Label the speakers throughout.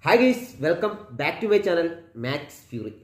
Speaker 1: Hi guys welcome back to my channel Max Fury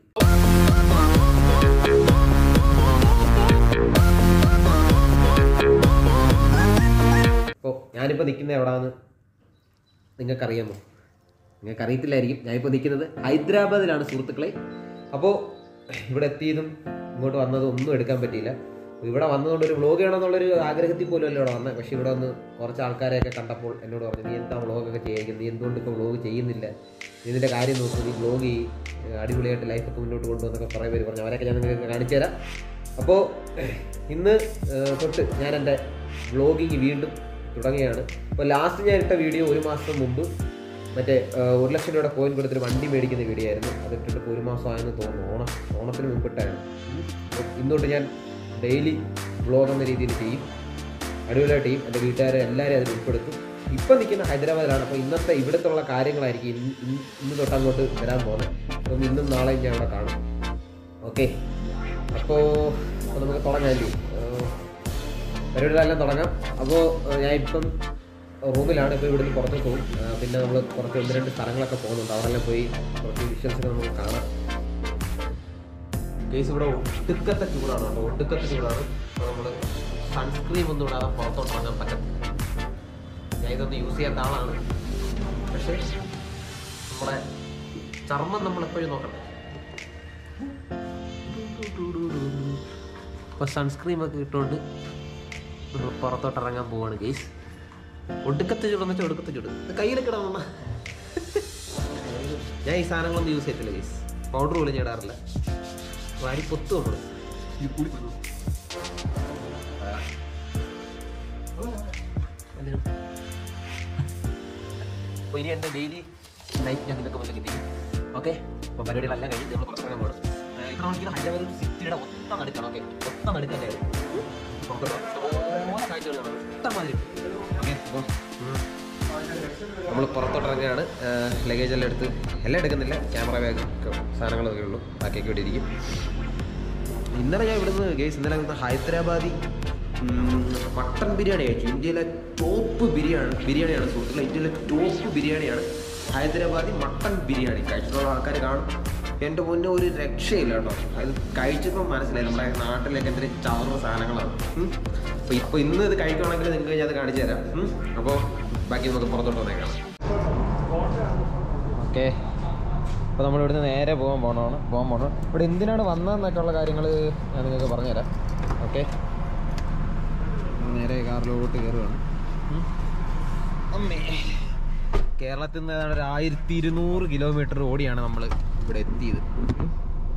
Speaker 1: അപ്പോൾ ഞാനിപ്പോൾ നിൽക്കുന്നത് എവിടെയാണ് നിങ്ങൾക്കറിയാമോ നിങ്ങൾക്ക് അറിയത്തില്ലായിരിക്കും ഞാനിപ്പോൾ നിൽക്കുന്നത് ഹൈദരാബാദിലാണ് സുഹൃത്തുക്കളെ അപ്പോൾ ഇവിടെ എത്തിയതും ഇങ്ങോട്ട് വന്നതും ഒന്നും എടുക്കാൻ പറ്റിയില്ല ഇവിടെ വന്നതുകൊണ്ട് ഒരു വ്ളോഗ് ചെയ്യണമെന്നുള്ളൊരു ആഗ്രഹത്തിൽ പോലും അല്ല ഇവിടെ വന്നത് പക്ഷേ ഇവിടെ വന്ന് കുറച്ച് ആൾക്കാരെയൊക്കെ കണ്ടപ്പോൾ എന്നോട് പറഞ്ഞു നീ എന്താ വ്ളോഗൊക്കെ ചെയ്യായിരിക്കും നീ എന്തുകൊണ്ട് ഇപ്പോൾ വ്ളോഗ് ചെയ്യുന്നില്ല നീ ഇതിൻ്റെ കാര്യം നോക്കൂ നീ വ്ളോഗ് ചെയ്യ് അടിപൊളിയായിട്ട് ലൈഫൊക്കെ മുന്നോട്ട് കൊണ്ടുവന്നൊക്കെ കുറേ പേര് പറഞ്ഞു അവരൊക്കെ ഞാൻ നിങ്ങൾക്ക് കാണിച്ചു തരാം അപ്പോൾ ഇന്ന് ഏഹ്, തൊട്ട് ഞാൻ എൻ്റെ വ്ളോഗിങ് വീണ്ടും തുടങ്ങുകയാണ് അപ്പോൾ ലാസ്റ്റ് ഞാൻ ഇട്ട വീഡിയോ ഒരു മാസം മുമ്പ് മറ്റേ ഏഹ്, ഒരു ലക്ഷം രൂപയുടെ കോയിൻ കൊടുത്തൊരു വണ്ടി മേടിക്കുന്ന വീഡിയോ ആയിരുന്നു അത് ഇട്ടിട്ട് ഇപ്പോൾ ഒരു മാസം ആയെന്ന് തോന്നുന്നു ഓണം ഓണത്തിന് മുമ്പ് ഇട്ടായിരുന്നു അപ്പോൾ ഇന്നോട്ട് ഞാൻ ഡെയിലി വ്ളോഗ് എന്ന രീതിയിൽ ചെയ്യും അടിപൊളിയായിട്ട് ചെയ്യും എൻ്റെ വീട്ടുകാരെ എല്ലാവരെയും അതിൽ ഉൾപ്പെടുത്തും ഇപ്പം നിൽക്കുന്ന ഹൈദരാബാദിലാണ് അപ്പോൾ ഇന്നത്തെ ഇവിടുത്തുള്ള കാര്യങ്ങളായിരിക്കും ഇന്ന് ഇന്ന് ഇന്ന് തൊട്ട് അങ്ങോട്ട് വരാൻ പോകുന്നത് അപ്പം ഇന്നും നാളെയും ഞാൻ അവിടെ കാണും ഓക്കെ അപ്പോൾ അപ്പോൾ നമുക്ക് തുടങ്ങാമല്ലേ പരിപാടികളെല്ലാം തുടങ്ങാം അപ്പോൾ ഞാൻ ഇപ്പം റൂമിലാണ് ഇപ്പോൾ ഇവിടുന്ന് പുറത്ത് പോകും ആ, പിന്നെ നമ്മൾ കുറച്ച് ഒന്ന് രണ്ട് സ്ഥലങ്ങളൊക്കെ പോകുന്നുണ്ട് അവിടെല്ലാം പോയി കുറച്ച് വിഷ്വൽസ് ഒക്കെ നമുക്ക് കാണാം കേസ് ഇവിടെ ഒടുക്കത്തെ ചൂടാണ് കേട്ടോ ഒടുക്കത്തെ ചൂടാണ് അപ്പോൾ നമ്മൾ സൺസ്ക്രീം ഒന്നും ഇടാതെ പുറത്തോട്ട് ഇറങ്ങാൻ പറ്റത്തില്ല ഞാൻ ഇതൊന്നും യൂസ് ചെയ്യാത്ത ആളാണ് പക്ഷേ നമ്മുടെ ചർമ്മം നമ്മൾ എപ്പോഴും നോക്കട്ടെ അപ്പോൾ സൺസ്ക്രീം ഒക്കെ ഇട്ടുകൊണ്ട് നമ്മൾ പുറത്തോട്ട് ഇറങ്ങാൻ പോവാണ് ഗെയ്സ് ഒടുക്കത്തെ ചൂടെന്ന് വെച്ചാൽ ഒടുക്കത്തെ ചൂട് ഇത് കയ്യിലൊക്കെ ഇടാൻ ഞാൻ ഈ സാധനങ്ങളൊന്നും യൂസ് ചെയ്യത്തില്ല ഗെയ്സ് പൗഡർ പോലും ഞാൻ ഇടാറില്ല വാരി പൊത്തു നമ്മൾ അപ്പോൾ ഇനി എൻ്റെ ഡെയിലി ലൈഫ് ഞാൻ നിങ്ങൾക്ക് മുന്നിലേക്ക് എത്തിക്കും ഓക്കെ അപ്പോൾ പരിപാടികളെല്ലാം കഴിഞ്ഞ് നമ്മൾ പുറത്തിറങ്ങാൻ പോകണം ഇത്ര മണിക്ക് ഹൈദരാബാദ് സിറ്റിയുടെ ഒത്ത നടുക്കാണ് ഓക്കെ ഒത്ത നടുക്കല്ലേ നമ്മൾ പുറത്തോട്ടിറങ്ങുകയാണ് ലഗേജ് എല്ലാം എടുത്ത് എല്ലാം എടുക്കുന്നില്ല ക്യാമറ ബാഗ് സാധനങ്ങളൊക്കെ ഉള്ളൂ ബാക്കിയൊക്കെ ഇവിടെ ഇരിക്കും ഇന്നലെ ഞാൻ ഇവിടുന്ന് ഗേസ് ഇന്നലെ ഇവിടുന്ന് ഹൈദരാബാദി ഉം, മട്ടൺ ബിരിയാണി കഴിച്ചു ഇന്ത്യയിലെ ടോപ്പ് ബിരിയാണി ബിരിയാണിയാണ് സുഹൃത്തുക്കളെ ഇന്ത്യയിലെ ടോപ്പ് ബിരിയാണിയാണ് ഹൈദരാബാദി മട്ടൺ ബിരിയാണി കഴിച്ചിട്ടുള്ള ആൾക്കാർ കാണും എൻ്റെ മുന്നേ ഒരു രക്ഷയില്ല കേട്ടോ അത് കഴിച്ചപ്പോൾ മനസ്സിലായി നമ്മുടെ നാട്ടിലേക്ക് എന്തൊരു ചവർന്ന സാധനങ്ങളാണ് ഉം. അപ്പോൾ ഇപ്പോൾ ഇന്ന് ഇത് കഴിക്കുവാണെങ്കിൽ നിങ്ങൾക്ക് ഞാൻ അത് കാണിച്ചു തരാം ഉം. അപ്പോൾ ബാക്കി നമുക്ക് പുറത്തോട്ട് വന്നേക്കാം ഓക്കെ അപ്പോൾ നമ്മൾ ഇവിടുന്ന് നേരെ പോകാൻ പോകണമാണ് പോകാൻ പോകണം ഇവിടെ എന്തിനാണ് വന്നതെന്നൊക്കെ ഉള്ള കാര്യങ്ങൾ ഞാൻ നിങ്ങൾക്ക് പറഞ്ഞുതരാം ഓക്കെ നേരെ കാറിലോട്ട് കയറുകയാണ് ഉം. അമ്മേ കേരളത്തിൽ നിന്ന് ഏതാണ്ട് ഒരു ആയിരത്തി ഇരുന്നൂറ് കിലോമീറ്റർ ഓടിയാണ് നമ്മൾ ഇവിടെ എത്തിയത് ഉം.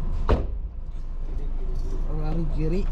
Speaker 1: കാറിൽ കയറി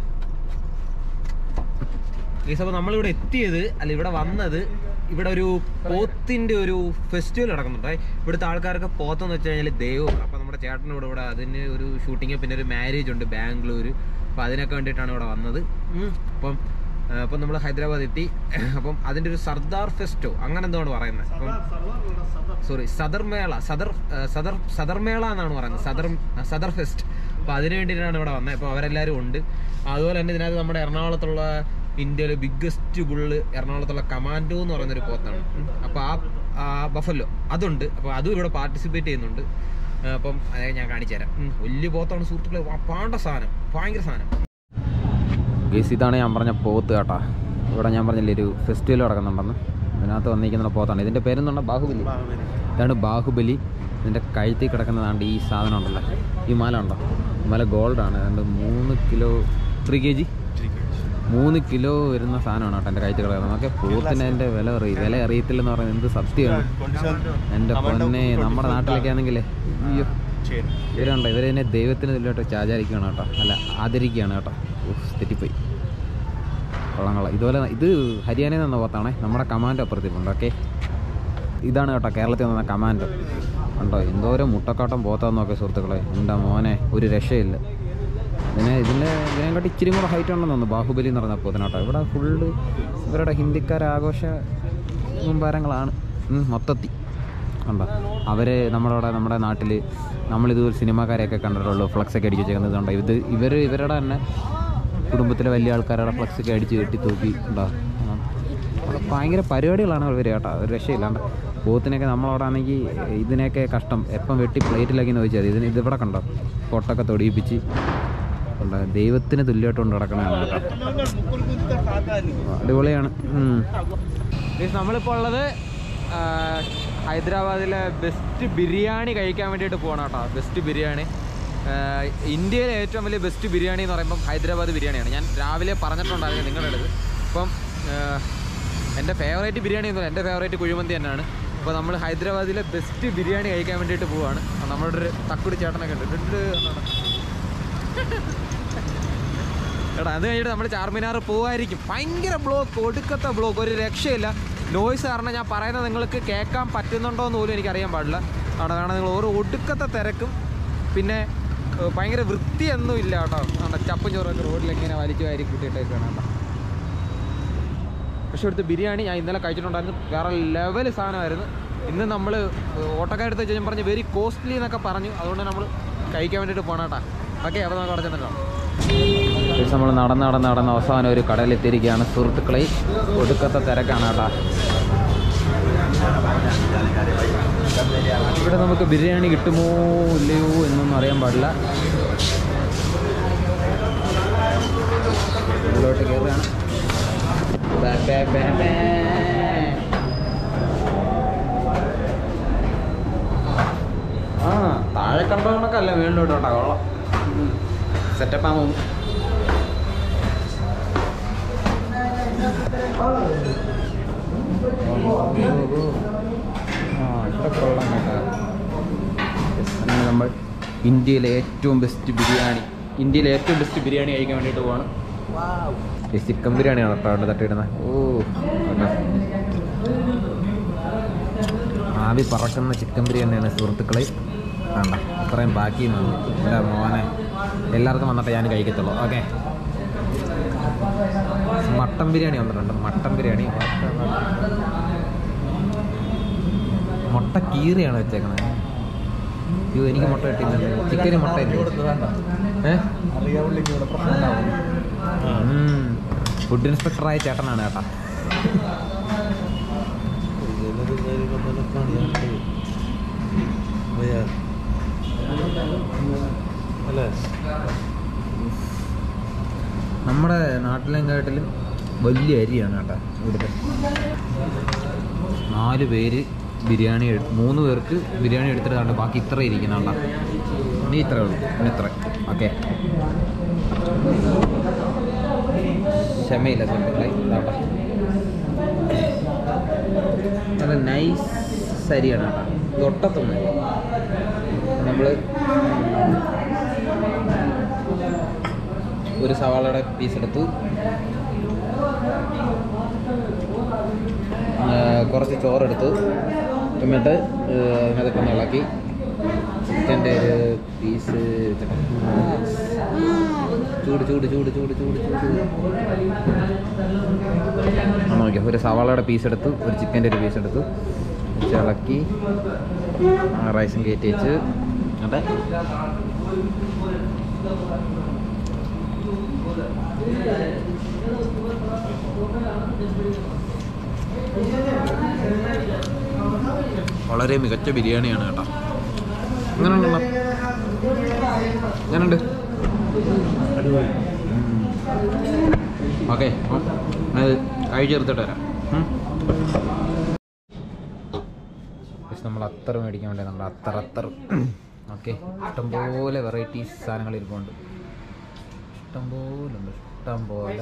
Speaker 1: ഗൈസ് അപ്പോൾ നമ്മളിവിടെ എത്തിയത് അല്ല ഇവിടെ വന്നത് ഇവിടെ ഒരു പോത്തിൻ്റെ ഒരു ഫെസ്റ്റിവൽ നടക്കുന്നുണ്ട് ഇവിടുത്തെ ആൾക്കാർക്ക് പോത്തെന്ന് വെച്ച് കഴിഞ്ഞാൽ ദൈവം അപ്പോൾ നമ്മുടെ ചേട്ടനും ഇവിടെ ഇവിടെ അതിന് ഒരു ഷൂട്ടിങ് പിന്നെ ഒരു മാരേജ് ഉണ്ട് ബാംഗ്ലൂർ അപ്പോൾ അതിനൊക്കെ വേണ്ടിയിട്ടാണ് ഇവിടെ വന്നത് ഉം. അപ്പം ആ, അപ്പം നമ്മൾ ഹൈദരാബാദ് എത്തി അപ്പം അതിൻ്റെ ഒരു സർദാർ ഫെസ്റ്റോ അങ്ങനെ എന്താണ് പറയുന്നത് അപ്പം സോറി സദർ മേള സദർ ആ, സദർ സദർ മേള എന്നാണ് പറയുന്നത് സദർ സദർ ഫെസ്റ്റ് അപ്പോൾ അതിന് വേണ്ടിയിട്ടാണ് ഇവിടെ വന്നത് അപ്പോൾ അവരെല്ലാവരും ഉണ്ട് അതുപോലെ തന്നെ ഇതിനകത്ത് നമ്മുടെ എറണാകുളത്തുള്ള ഇന്ത്യയിലെ ബിഗ്ഗസ്റ്റ് ബുള്ള് എറണാകുളത്തുള്ള കമാൻഡോ എന്ന് പറയുന്നൊരു പോത്താണ് ഉം. അപ്പോൾ ആ ആ ബഫല്ലോ അതുണ്ട് അപ്പോൾ അതും ഇവിടെ പാർട്ടിസിപ്പേറ്റ് ചെയ്യുന്നുണ്ട് ആ, അപ്പം അത് ഞാൻ കാണിച്ചു തരാം ഉം. വലിയ പോത്താണ് സുഹൃത്തുക്കളെ വാ, പാണ്ട സാധനം ഭയങ്കര സാധനം ഗേസ് ഇതാണ് ഞാൻ പറഞ്ഞ പോത്ത് കേട്ടാ ഇവിടെ ഞാൻ പറഞ്ഞില്ലേ ഒരു ഫെസ്റ്റിവൽ നടക്കുന്നുണ്ടെന്ന് ഇതിനകത്ത് വന്നിരിക്കുന്ന പോത്താണ് ഇതിൻ്റെ പേരെന്താണ് ബാഹുബലി ഇതാണ് ബാഹുബലി ഇതിൻ്റെ കഴുത്തിൽ കിടക്കുന്നതാണ്ട് ഈ സാധനം ഉണ്ടല്ലോ ഈ മാല ഉണ്ടോ ഈ മാല ഗോൾഡാണ് അതുകൊണ്ട് മൂന്ന് കിലോ ത്രീ കെ ജി മൂന്ന് കിലോ വരുന്ന സാധനമാണ് കേട്ടോ എൻ്റെ കഴുത്തിൽ കിടക്കുന്നത് നോക്കെ പോത്തിന് എൻ്റെ വില അറിയും വില അറിയത്തില്ലെന്ന് പറയുന്നത് എന്ത് സത്യമാണ് എൻ്റെ പൊന്നെ നമ്മുടെ നാട്ടിലൊക്കെ ആണെങ്കിലേ അയ്യോ ഇവരുണ്ടോ ഇവരെന്നെ ദൈവത്തിന് തുല്യമായിട്ട് ആചാരിക്കുകയാണ് കേട്ടോ അല്ല ആദരിക്കുകയാണ് കേട്ടോ ഉഫ്, തെറ്റിപ്പോയി കൊള്ളാം കൊള്ളാം ഇതുപോലെ ഇത് ഹരിയാനയിൽ നിന്ന പോത്താണേ നമ്മുടെ കമാൻഡോ അപ്പുറത്തിപ്പുണ്ട് ഓക്കെ ഇതാണ് കേട്ടോ കേരളത്തിൽ നിന്ന കമാൻഡോ ഉണ്ടോ എന്തോരം മുട്ടക്കാട്ടം പോത്താന്ന് നോക്കെ സുഹൃത്തുക്കളെ എൻ്റെ മോനെ ഒരു രക്ഷയില്ല ഇതിനെ ഇതിൻ്റെ ഇതിനെക്കാട്ടി ഇച്ചിരി കൂടെ ഹൈറ്റ് ഉണ്ടെന്ന് തോന്നുന്നു ബാഹുബലി എന്ന് പറഞ്ഞ പോത്തിനാട്ടോ ഇവിടെ ഫുള്ള് ഇവരുടെ ഹിന്ദിക്കാർ ആഘോഷ മുമ്പാരങ്ങളാണ് ഉം, മൊത്തത്തിൽ ഉണ്ടോ അവർ നമ്മുടെ നമ്മുടെ നാട്ടിൽ നമ്മളിതുപോലെ സിനിമാക്കാരെയൊക്കെ കണ്ടിട്ടുള്ളൂ ഫ്ലക്സ് ഒക്കെ അടിച്ച് വെച്ചേക്കുന്നത് ഉണ്ടോ ഇത് ഇവർ ഇവരുടെ തന്നെ കുടുംബത്തിലെ വലിയ ആൾക്കാരുടെ ഫ്ലക്സ് ഒക്കെ അടിച്ച് കെട്ടി തൂക്കി ഉണ്ടോ അവിടെ ഭയങ്കര പരിപാടികളാണ് ഇവർ കേട്ടോ ഒരു രക്ഷയില്ലാണ്ട്
Speaker 2: പോത്തിനൊക്കെ നമ്മളവിടെ ആണെങ്കിൽ ഇതിനെയൊക്കെ കഷ്ടം എപ്പം വെട്ടി പ്ലേറ്റിലാക്കി ചോദിച്ചാൽ ഇതിന് ഇതിവിടെ കണ്ടോ പൊട്ടൊക്കെ തൊടിയിപ്പിച്ച് ഉള്ള ദൈവത്തിന് തുല്യമായിട്ട് കൊണ്ട് നടക്കണതാണ് കേട്ടോ അടിപൊളിയാണ് ഉം.
Speaker 1: മീൻസ് നമ്മളിപ്പോൾ ഉള്ളത് ആ, ഹൈദരാബാദിലെ ബെസ്റ്റ് ബിരിയാണി കഴിക്കാൻ വേണ്ടിയിട്ട് പോകണം കേട്ടോ ബെസ്റ്റ് ബിരിയാണി ആ, ഇന്ത്യയിലെ ഏറ്റവും വലിയ ബെസ്റ്റ് ബിരിയാണി എന്ന് പറയുമ്പം ഹൈദരാബാദ് ബിരിയാണിയാണ് ഞാൻ രാവിലെ പറഞ്ഞിട്ടുണ്ടായിരുന്നു നിങ്ങളുടെ അടുത്ത് അപ്പം ആ, എൻ്റെ ഫേവറേറ്റ് ബിരിയാണി എന്ന് എൻ്റെ ഫേവറേറ്റ് കുഴിമന്തി തന്നെയാണ് അപ്പോൾ നമ്മൾ ഹൈദരാബാദിലെ ബെസ്റ്റ് ബിരിയാണി കഴിക്കാൻ വേണ്ടിയിട്ട് പോവാണ് ആ, നമ്മുടെ ഒരു തക്കുടി ചേട്ടനൊക്കെ ഉണ്ട് ഇട്ട് എന്നാണ്. എടാ അത് കഴിഞ്ഞിട്ട് നമ്മൾ ചാർമിനാർ പോവായിരിക്കും ഭയങ്കര ബ്ലോക്ക് ഒടുക്കത്തെ ബ്ലോക്ക് ഒരു രക്ഷയില്ല നോയ്സ് കാരണം ഞാൻ പറയുന്നത് നിങ്ങൾക്ക് കേൾക്കാൻ പറ്റുന്നുണ്ടോ എന്ന് പോലും എനിക്കറിയാൻ പാടില്ല അവിടെ കാരണം നിങ്ങൾ ഓരോ ഒടുക്കത്തെ തിരക്കും പിന്നെ ഏഹ്, ഭയങ്കര വൃത്തിയൊന്നും ഇല്ല കേട്ടോ അവിടെ ചപ്പും ചോറൊക്കെ റോഡിൽ ഇങ്ങനെ വലിച്ചു വാരി കൂട്ടിയിട്ടേക്കാണ് കേട്ടോ പക്ഷെ ഇവിടുത്തെ ബിരിയാണി ഞാൻ ഇന്നലെ കഴിച്ചിട്ടുണ്ടായിരുന്നു വേറെ ലെവൽ സാധനമായിരുന്നു ഇന്ന് നമ്മൾ ഓട്ടക്കാരടുത്ത് ഞാൻ പറഞ്ഞ് വെരി കോസ്റ്റ്ലി എന്നൊക്കെ പറഞ്ഞു അതുകൊണ്ട് നമ്മൾ കഴിക്കാൻ വേണ്ടിയിട്ട് പോകണം കേട്ടോ ഓക്കെ അപ്പോൾ നമുക്ക് അവിടെ ചെന്നിട്ടോ
Speaker 2: നമ്മൾ നടന്ന് നടന്ന് നടന്ന് അവസാനം ഒരു കടയിലെത്തിയിരിക്കുകയാണ് സുഹൃത്തുക്കളെ ഒടുക്കത്തെ തിരക്കാണ് കേട്ടോ ഇവിടെ നമുക്ക് ബിരിയാണി കിട്ടുമോ ഇല്ലയോ എന്നൊന്നും അറിയാൻ പാടില്ല ഉള്ളിലോട്ട് കയറുകയാണ് ബാ, ബാ, ബാ, ബാ. ആ താഴെ കണ്ട കണക്കല്ല വീണ്ടും കേട്ടോ കൊള്ളാം സെറ്റപ്പ് ആകും നമ്മൾ ഇന്ത്യയിലെ ഏറ്റവും ബെസ്റ്റ് ബിരിയാണി ഇന്ത്യയിലെ ഏറ്റവും ബെസ്റ്റ് ബിരിയാണി കഴിക്കാൻ വേണ്ടിയിട്ട് പോവാണ് ഈ ചിക്കൻ ബിരിയാണിയാണ് കേട്ടോ അവിടെ തട്ടിയിടുന്നത് ഓ കേട്ടോ ആവി പറക്കുന്ന ചിക്കൻ ബിരിയാണിയാണ് സുഹൃത്തുക്കളെ വേണ്ട അത്രയും ബാക്കി എൻ്റെ മോനെ എല്ലാവർക്കും വന്നിട്ട് ഞാൻ കഴിക്കത്തുള്ളൂ ഓക്കെ മട്ടൻ ബിരിയാണി വന്നിട്ടുണ്ട് മട്ടൻ ബിരിയാണി മുട്ട കീറിയാണ് വെച്ചേക്കണത് അയ്യോ എനിക്ക് മുട്ട കിട്ടിയില്ല ചിക്കന് മുട്ട ഏ ഫുഡ് ഇൻസ്പെക്ടറായ ചേട്ടനാണ് ചേട്ടാ നമ്മുടെ നാട്ടിലെങ്കാട്ടിലും വലിയ അരിയാണ് കേട്ടോ ഇവിടുത്തെ നാല് പേര് ബിരിയാണി എടു- മൂന്ന് പേർക്ക് ബിരിയാണി എടുത്തിട്ട് കണ്ട് ബാക്കി ഇത്ര ഇരിക്കുന്നുണ്ട ഇനി ഇത്രേ ഉള്ളൂ ഇനി ഇത്ര ഓക്കെ ക്ഷമയില്ല സുഹൃത്തുക്കളെ ഇതാണ്ട നല്ല നൈസ് അരിയാണ് കേട്ടോ തൊട്ടത്തൊന്ന് നമ്മൾ ഒരു സവാളയുടെ പീസ് എടുത്തു ആ, കുറച്ച് ചോറെടുത്തു എന്നിട്ട് ആ, അതിനകത്ത് ഒന്ന് ഇളക്കി ചിക്കൻ്റെ ഒരു പീസ് ചൂട് ചൂട് ചൂട് ചൂട് ചൂട് ചൂട് ആ നോക്കിയോ ഒരു സവാളയുടെ പീസ് എടുത്തു ഒരു ചിക്കൻ്റെ ഒരു പീസ് എടുത്തു വെച്ച് ഇളക്കി ആ, റൈസും കയറ്റി വെച്ച് എന്നിട്ട് വളരെ മികച്ച ബിരിയാണിയാണ് കേട്ടോ എങ്ങനെയുണ്ടോ എങ്ങനെയുണ്ട് ഓക്കെ അത് കഴിച്ചെടുത്തിട്ട് വരാം ഉം. പക്ഷെ നമ്മൾ അത്തർ മേടിക്കാൻ വേണ്ടി നമ്മൾ അത്തർ അത്തർ ഓക്കെ ഇഷ്ടംപോലെ വെറൈറ്റീസ് സാധനങ്ങൾ ഇരിപ്പുണ്ട് ഇഷ്ടംപോലെ ഉണ്ട് ഇഷ്ടംപോലെ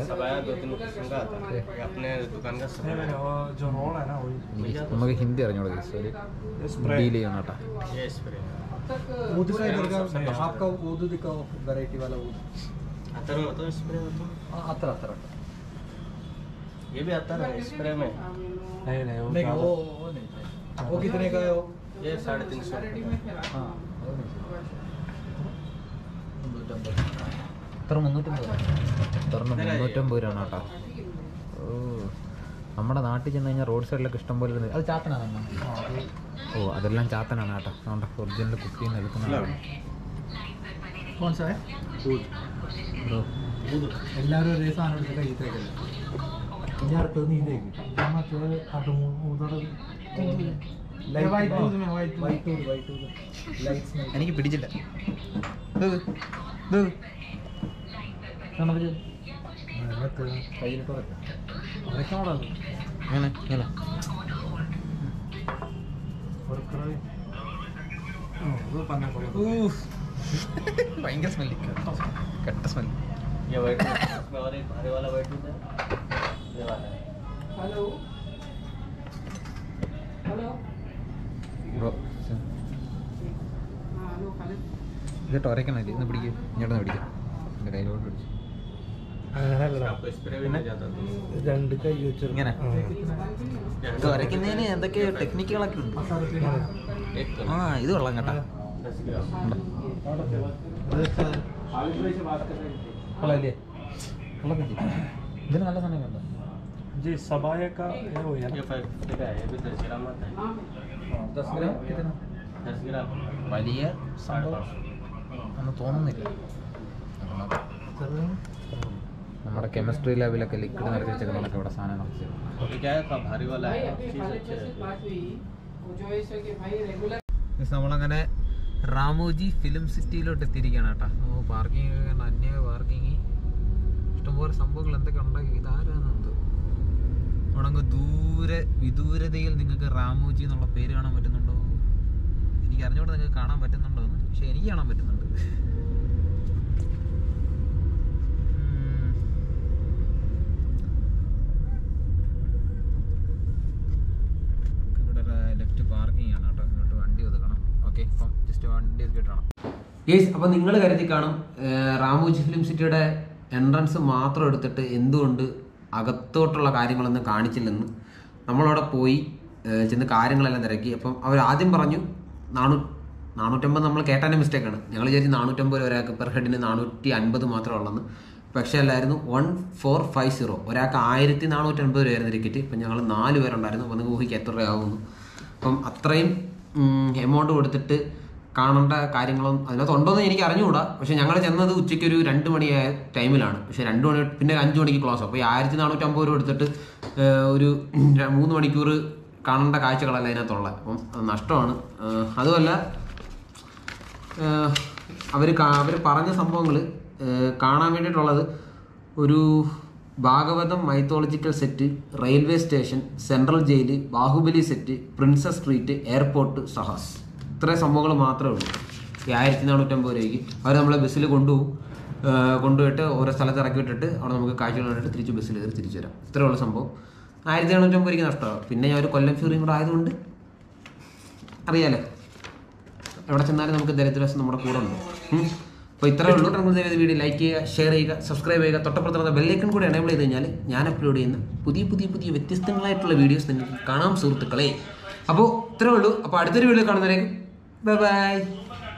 Speaker 2: എനിക്ക് നമുക്ക് ഹിന്ദി അറിഞ്ഞോളൂ ജസ്റ്റ് ഒരു ഡീൽ ചെയ്യണം കേട്ടോ
Speaker 3: ऊद का इधर का आपका ऊद दिखाओ वैरायटी वाला ऊद
Speaker 4: अतर में बताओ स्प्रे बताओ
Speaker 3: अतर अतर
Speaker 4: ये भी अतर है स्प्रे में
Speaker 3: नहीं नहीं वो नहीं वो वो नहीं वो कितने का है वो
Speaker 4: ये साढ़े तीन सौ रुपये का।
Speaker 3: हाँ वो नहीं
Speaker 2: ഇത്ര മുന്നൂറ്റമ്പത് ഇത്രണ്ണം മുന്നൂറ്റമ്പത് രൂപയാണ് കേട്ടോ ഓ നമ്മുടെ നാട്ടിൽ ചെന്ന് കഴിഞ്ഞാൽ റോഡ് സൈഡിലൊക്കെ ഇഷ്ടം പോലെ ഇരുന്ന് അത് ചാത്തനാണ് ഓ അതെല്ലാം ചാത്തനാണ് കേട്ടോ നമ്മുടെ ഒറിജിനൽ കുക്കിയിൽ നിന്ന് എടുക്കുന്നതാണ്
Speaker 3: कौन सा है എല്ലാവരും ഒരേ സാധനം എടുത്ത് കൈ തേക്കല്ലേ ഇനി അടുത്തത് നീ തേക്ക് മറ്റേ കാട്ടുമൂന്നോട് वाइट टूथ में white white tooth white tooth lights में
Speaker 2: എനിക്ക് പിടിച്ചില്ല ഇത് ഇത്. ഇത്. കാണാൻ പറ്റുമോ?
Speaker 3: കയ്യിലിട്ട് ഉറക്കാം ഉറക്കാൻ കൂടാ
Speaker 2: ഇങ്ങനെ ഇങ്ങനെ ഊഫ്. ഭയങ്കര സ്മെല്ല് കെട്ട സ്മെല്ല്
Speaker 4: ये वाइट इसमें और एक भारी वाला वाइट है ये वाला है
Speaker 2: ബ്രോ ഇതിട്ട് ഉരയ്ക്കണം ഇത് ഇന്ന് പിടിക്കും ഇങ്ങോട്ട് പിടിക്കാം എൻ്റെ കയ്യിലോട്ട് പിടിച്ചു
Speaker 3: രണ്ട് കൈ വെച്ച്
Speaker 2: ഇങ്ങനെ ഇത് ഉരയ്ക്കുന്നതിന് എന്തൊക്കെ ടെക്നിക്കുകളൊക്കെ ഉണ്ട് ആ ഇത് കൊള്ളാം കേട്ടാ
Speaker 4: दस ग्राम
Speaker 2: കൊള്ളാല്ലേ കൊള്ളത്തില്ലേ ഇതിന് നല്ല സാധനം കണ്ടോ
Speaker 3: जी सबाया का ये हो गया
Speaker 4: ये फाइव फिफ्टी का है ये भी दस ग्राम आता है
Speaker 2: ദസ് ഗ്രാം കിട്ടുന്ന
Speaker 4: दस ग्राम
Speaker 2: വലിയ
Speaker 4: साढ़े
Speaker 2: സംഭവം
Speaker 4: पाँच
Speaker 2: ഒന്നും തോന്നുന്നില്ല നമ്മുടെ കെമിസ്ട്രി ലാബിലൊക്കെ ലിക്വിഡ് നിറച്ച് വെച്ചേക്കുന്നതൊക്കെ ഇവിടെ സാധനം നിറച്ച്
Speaker 4: सौ ये क्या है का भारी वाला है चीज अच्छी रहती है
Speaker 2: നമ്മളങ്ങനെ റാമോജി ഫിലിം സിറ്റിയിലോട്ട് എത്തിയിരിക്കുകയാണ് കേട്ടോ ഓ പാർക്കിംഗ് അന്യ പാർക്കിങ് ഇഷ്ടംപോലെ സംഭവങ്ങൾ എന്തൊക്കെ ഉണ്ടാക്കി ഇതാരാണ് എന്തോ അവിടെ അങ്ങ് ദൂരെ വിദൂരതയിൽ നിങ്ങൾക്ക് റാമോജി എന്നുള്ള പേര് കാണാൻ പറ്റുന്നുണ്ടോ എനിക്ക് അറിഞ്ഞോടെ നിങ്ങൾക്ക് കാണാൻ പറ്റുന്നുണ്ടോ എന്ന് പക്ഷെ എനിക്ക് കാണാൻ പറ്റുന്നുണ്ട് ഉം. ഇവിടെ ലെഫ്റ്റ് പാർക്കിംഗ് ആണ് കേട്ടോ ഇങ്ങോട്ട് വണ്ടി ഒതുക്കണം ഓക്കെ ഇപ്പം ജസ്റ്റ് വണ്ടി ഒതുക്കിയിട്ടാണ്
Speaker 1: യേസ് അപ്പോൾ നിങ്ങൾ കരുതി കാണും ഏഹ് റാമോജി ഫിലിം സിറ്റിയുടെ എൻട്രൻസ് മാത്രം എടുത്തിട്ട് എന്തുകൊണ്ട് അകത്തോട്ടുള്ള കാര്യങ്ങളൊന്നും കാണിച്ചില്ലെന്ന് നമ്മളവിടെ പോയി ഏഹ് ചെന്ന് കാര്യങ്ങളെല്ലാം തിരക്കി അപ്പം അവർ ആദ്യം പറഞ്ഞു നാനൂ നാനൂറ്റമ്പത് നമ്മൾ കേട്ടാൻ്റെ മിസ്റ്റേക്കാണ് ഞങ്ങൾ വിചാരിച്ചു നാനൂറ്റമ്പത് രൂപ ഒരാൾക്ക് പെർ ഹെഡിന് നാനൂറ്റി അൻപത് മാത്രമേ ഉള്ളെന്ന് പക്ഷേ അല്ലായിരുന്നു വൺ ഫോർ ഫൈവ് സീറോ ഒരാൾക്ക് ആയിരത്തി നാനൂറ്റൻപത് രൂപയായിരുന്നു ടിക്കറ്റ് ഇപ്പം ഞങ്ങൾ നാല് പേരുണ്ടായിരുന്നു അപ്പോൾ നിങ്ങൾക്ക് ഊഹിക്കുക എത്ര രൂപയാകുന്നു അപ്പം അത്രയും എമൗണ്ട് കൊടുത്തിട്ട് കാണേണ്ട കാര്യങ്ങളും അതിനകത്ത് ഉണ്ടോയെന്ന് എനിക്ക് അറിഞ്ഞുകൂടാ പക്ഷെ ഞങ്ങൾ ചെന്നത് ഉച്ചയ്ക്ക് ഒരു രണ്ട് മണിയായ ടൈമിലാണ് പക്ഷെ രണ്ട് മണി പിന്നെ അഞ്ച് മണിക്ക് ക്ലോസ് അപ്പോൾ ഈ ആയിരത്തി നാനൂറ്റമ്പത് രൂപ എടുത്തിട്ട് ഏഹ്, ഒരു ര- മൂന്ന് മണിക്കൂർ കാണേണ്ട കാഴ്ചകളല്ല അതിനകത്തുള്ള അപ്പം അത് നഷ്ടമാണ് ഏഹ്, അതുമല്ല അവർ അവർ പറഞ്ഞ സംഭവങ്ങൾ കാണാൻ വേണ്ടിയിട്ടുള്ളത് ഒരു ഭാഗവതം mythological set railway station central ജയില് Baahubali set princess street airport സഹാസ് ഇത്രയും സംഭവങ്ങൾ മാത്രമേ ഉള്ളൂ ഈ ആയിരത്തി നാനൂറ്റമ്പത് രൂപയ്ക്ക് അവർ നമ്മളെ ബസ്സിൽ കൊണ്ടുപോകും ഏഹ് കൊണ്ടുപോയിട്ട് ഓരോ സ്ഥലത്ത് ഇറക്കി വിട്ടിട്ട് അവിടെ നമുക്ക് കാഴ്ചകൾ കണ്ടിട്ട് തിരിച്ച് ബസ്സിൽ കയറി തിരിച്ചു വരാം ഇത്രയുള്ള ഉള്ള സംഭവം ആയിരത്തി നാനൂറ്റമ്പത് രൂപയ്ക്ക് നഷ്ടമാണ് പിന്നെ ഞാൻ ഒരു കൊല്ലം ഫ്യൂറിയും കൂടെ ആയതുകൊണ്ട് അറിയാലോ എവിടെ ചെന്നാലും നമുക്ക് ദരിദ്രവാസം നമ്മുടെ കൂടെ ഉണ്ട് അപ്പോൾ ഇത്രേ ഉള്ളൂ നമുക്ക് ദയവായി വീഡിയോ ലൈക്ക് ചെയ്യുക ഷെയർ ചെയ്യുക സബ്സ്ക്രൈബ് ചെയ്യുക തൊട്ടപ്പുറത്തുള്ള ബെല്ലൈക്കൺ കൂടെ എനേബിൾ ചെയ്ത് കഴിഞ്ഞാൽ ഞാൻ അപ്ലോഡ് ചെയ്യുന്ന പുതിയ പുതിയ പുതിയ വ്യത്യസ്തങ്ങളായിട്ടുള്ള വീഡിയോസ് നിങ്ങൾക്ക് കാണാം സുഹൃത്തുക്കളെ അപ്പോൾ ഇത്രേ ഉള്ളൂ അപ്പോൾ അടുത്തൊരു വീഡിയോ കാണുന്നവരേക്കും ബൈ ബൈ